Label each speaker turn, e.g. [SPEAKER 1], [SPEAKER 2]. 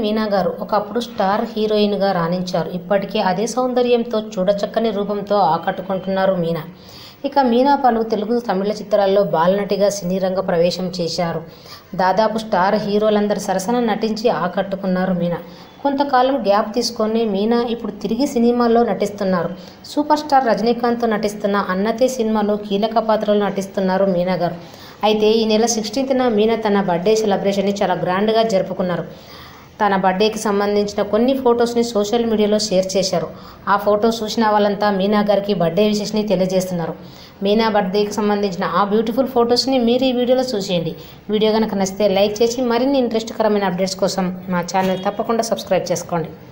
[SPEAKER 1] మీనా గారు ఒకప్పుడు స్టార్ హీరోయిన్గా రాణించారు ఇప్పటికే అదే సౌందర్యంతో చూడచక్కని రూపంతో ఆకట్టుకుంటున్నారు మీనా ఇక మీనా పలు తెలుగు తమిళ చిత్రాల్లో బాలనటిగా సినీ రంగ ప్రవేశం చేశారు దాదాపు స్టార్ హీరోలందరి సరసన నటించి ఆకట్టుకున్నారు మీనా కొంతకాలం గ్యాప్ తీసుకొని మీనా ఇప్పుడు తిరిగి సినిమాల్లో నటిస్తున్నారు సూపర్ స్టార్ రజనీకాంత్తో నటిస్తున్న అన్నతే సినిమాలో కీలక పాత్రలో నటిస్తున్నారు మీనా గారు అయితే ఈ నెల సిక్స్టీన్త్న మీనా తన బర్త్డే సెలబ్రేషన్ని చాలా గ్రాండ్గా జరుపుకున్నారు తన బర్త్డేకి సంబంధించిన కొన్ని ఫొటోస్ని సోషల్ మీడియాలో షేర్ చేశారు ఆ ఫొటోస్ చూసిన వాళ్ళంతా మీనా గారికి బర్త్డే విషెస్ని తెలియజేస్తున్నారు మీనా బర్త్డేకి సంబంధించిన ఆ బ్యూటిఫుల్ ఫొటోస్ని మీరు ఈ వీడియోలో చూసేయండి వీడియో కనుక నచ్చితే లైక్ చేసి మరిన్ని ఇంట్రెస్ట్కరమైన అప్డేట్స్ కోసం మా ఛానల్ తప్పకుండా సబ్స్క్రైబ్ చేసుకోండి